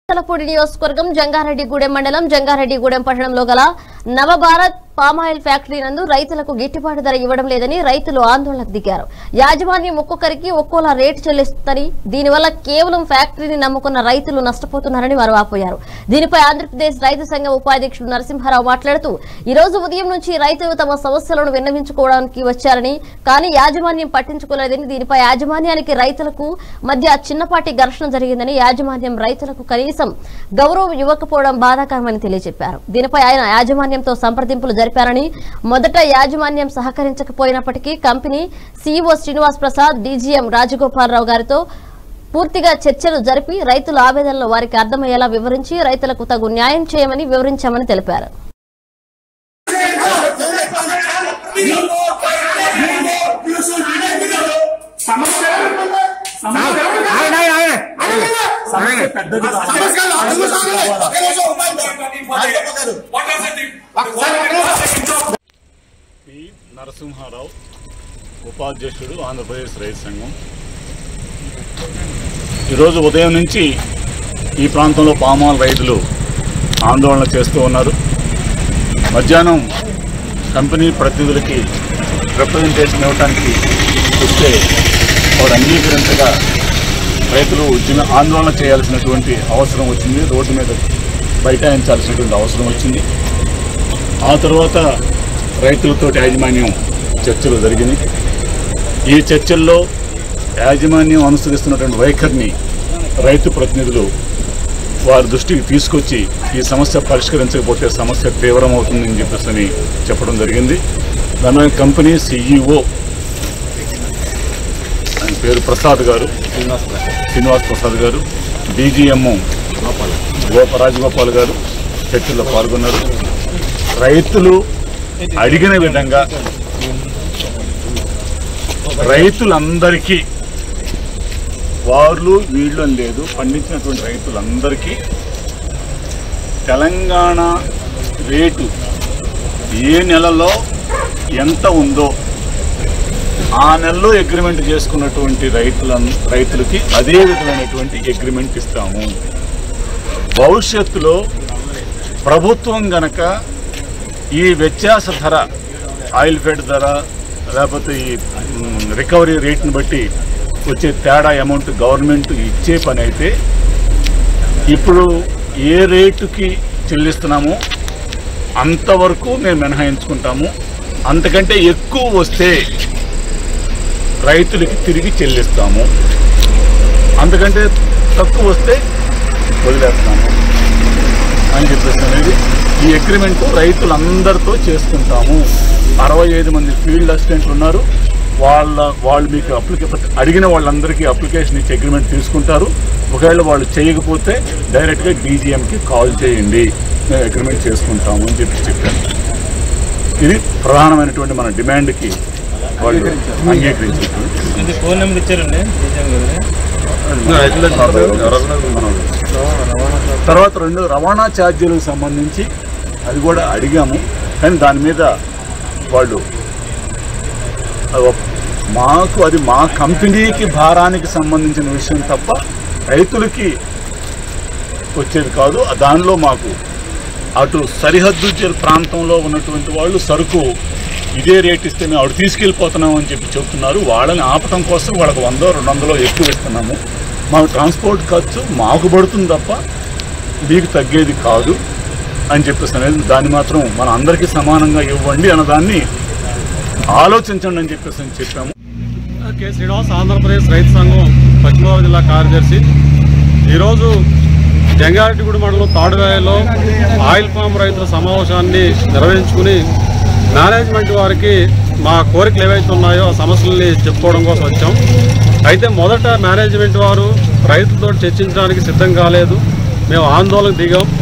తలపూడి నియోజకవర్గం జంగారెడ్డిగూడెం మండలం జంగారెడ్డిగూడెం పట్టణంలో గల నవభారత్ పామాయిల్ ఫ్యాక్టరీ నందు రైతులకు గిట్టుబాటు ధర ఇవ్వడం లేదని రైతులు ఆందోళనకు దిగారు యాజమాన్యం ఒక్కొక్కరికి ఒక్కోలా రేటు చెల్లిస్తుందని దీనివల్ల కేవలం ఫ్యాక్టరీని నమ్ముకున్న రైతులు నష్టపోతున్నారని వారు వాపోయారు దీనిపై ఆంధ్రప్రదేశ్ రైతు సంఘం ఉపాధ్యక్షుడు నరసింహారావు మాట్లాడుతూ ఈ రోజు ఉదయం నుంచి రైతులు తమ సమస్యలను విన్నవించుకోవడానికి వచ్చారని కానీ యాజమాన్యం పట్టించుకోలేదని దీనిపై యాజమాన్యానికి రైతులకు మధ్య చిన్నపాటి ఘర్షణ జరిగిందని యాజమాన్యం రైతులకు కనీసం గౌరవం ఇవ్వకపోవడం బాధాకరమని తెలియజెప్పారు దీనిపై ఆయన యాజమాన్యంతో సంప్రదింపులు జరిపారని మొదట యాజమాన్యం సహకరించకపోయినప్పటికీ company CEO Srinivas Prasad DGM Rajagopala Rao గారితో పూర్తిగా చర్చలు జరిపి రైతుల ఆవేదనలు వారికి అర్థమయ్యేలా వివరించి రైతులకు తగు న్యాయం చేయమని వివరించామని తెలిపారు సమస్య సమస్య ఆయన ఆయన ఆయన సమస్య పెద్దది కాదు. పి నరసింహారావు ఉపాధ్యక్షుడు ఆంధ్రప్రదేశ్ రైతు సంఘం ఈరోజు ఉదయం నుంచి ఈ ప్రాంతంలో పామాల్ రైతులు ఆందోళన చేస్తూ ఉన్నారు మధ్యాహ్నం కంపెనీ ప్రతినిధులకి రిప్రజెంటేషన్ ఇవ్వడానికి వస్తే వారు అంగీకరించగా రైతులు ఉద్యమ ఆందోళన చేయాల్సినటువంటి అవసరం వచ్చింది రోడ్డు మీద బైఠాయించాల్సినటువంటి అవసరం వచ్చింది ఆ తర్వాత రైతులతో యాజమాన్యం చర్చలు జరిగినాయి ఈ చర్చల్లో యాజమాన్యం అనుసరిస్తున్నటువంటి వైఖరిని రైతు ప్రతినిధులు వారి దృష్టికి తీసుకొచ్చి ఈ సమస్య పరిష్కరించకపోతే సమస్య తీవ్రమవుతుందని చెప్పేసి అని చెప్పడం జరిగింది దాని కంపెనీ సిఇఓ ఆయన పేరు ప్రసాద్ గారు శ్రీనివాస్ ప్రసాద్ గారు డీజీఎం గోప రాజగోపాల్ గారు చర్చల్లో పాల్గొన్నారు రైతులు అడిగిన విధంగా రైతులందరికీ వాళ్ళు వీళ్ళు అని లేదు పండించినటువంటి రైతులందరికీ తెలంగాణ రేటు ఏ నెలలో ఎంత ఉందో ఆ నెలలో అగ్రిమెంట్ చేసుకున్నటువంటి రైతుల రైతులకి అదే విధమైనటువంటి అగ్రిమెంట్ ఇస్తాము భవిష్యత్తులో ప్రభుత్వం గనక ఈ వ్యత్యాస ధర ఆయిల్ ఫెడ్ ధర లేకపోతే ఈ మ్, రికవరీ రేట్ని బట్టి వచ్చే తేడా అమౌంట్ గవర్నమెంట్ ఇచ్చే పని అయితే ఇప్పుడు ఏ రేటుకి చెల్లిస్తున్నామో అంతవరకు మేము మినహాయించుకుంటాము అంతకంటే ఎక్కువ వస్తే రైతులకి తిరిగి చెల్లిస్తాము అంతకంటే తక్కువ వస్తే వదిలేస్తాము అని చెప్పేసి అనేది ఈ అగ్రిమెంట్ రైతులందరితో చేసుకుంటాము అరవై ఐదు మంది ఫీల్డ్ అసిస్టెంట్లు ఉన్నారు వాళ్ళ వాళ్ళు మీకు అప్లికేషన్ అడిగిన వాళ్ళందరికీ అప్లికేషన్ ఇచ్చి అగ్రిమెంట్ తీసుకుంటారు ఒకవేళ వాళ్ళు చేయకపోతే డైరెక్ట్గా డీజీఎంకి కాల్ చేయండి మేము అగ్రిమెంట్ చేసుకుంటాము అని చెప్పి చెప్పారు ఇది ప్రధానమైనటువంటి మన డిమాండ్కి వాళ్ళు అంగీకరించారు ఇది ఫోన్ నెంబర్ ఇచ్చారండి నిజం కదా తర్వాత రెండు రవాణా ఛార్జీలకు సంబంధించి అది కూడా అడిగాము కానీ దాని మీద వాళ్ళు అది ఒక- మాకు అది మా కంపెనీకి భారానికి సంబంధించిన విషయం తప్ప రైతులకి వచ్చేది కాదు దానిలో మాకు అటు సరిహద్దు జ- ప్రాంతంలో ఉన్నటువంటి వాళ్ళు సరుకు ఇదే రేట్ ఇస్తే మేము అటు తీసుకెళ్ళిపోతున్నాం అని చెప్పి చెప్తున్నారు వాళ్ళని ఆపటం కోసం వాళ్ళకి వందో రెండు వందలో ఎక్కువ ఇస్తున్నాము మాకు ట్రాన్స్పోర్ట్ ఖర్చు మాకు పడుతుంది తప్ప మీకు తగ్గేది కాదు అని చెప్పేసి అనేది దాన్ని మాత్రం మన అందరికీ సమానంగా ఇవ్వండి అన్నదాన్ని ఆలోచించండి అని చెప్పేసి అని చెప్పాము కె శ్రీనివాస్ ఆంధ్రప్రదేశ్ రైతు సంఘం పశ్చిమ గోదావరి జిల్లా కార్యదర్శి ఈరోజు జంగారెడ్డిగూడి మండలం తాడువాయలో ఆయిల్ ఫామ్ రైతుల సమావేశాన్ని నిర్వహించుకుని మేనేజ్మెంట్ వారికి మా కోరికలు ఏవైతే ఉన్నాయో ఆ సమస్యల్ని చెప్పుకోవడం కోసం వచ్చాం అయితే మొదట మేనేజ్మెంట్ వారు రైతులతో చర్చించడానికి సిద్ధం కాలేదు మేము ఆందోళన దిగాం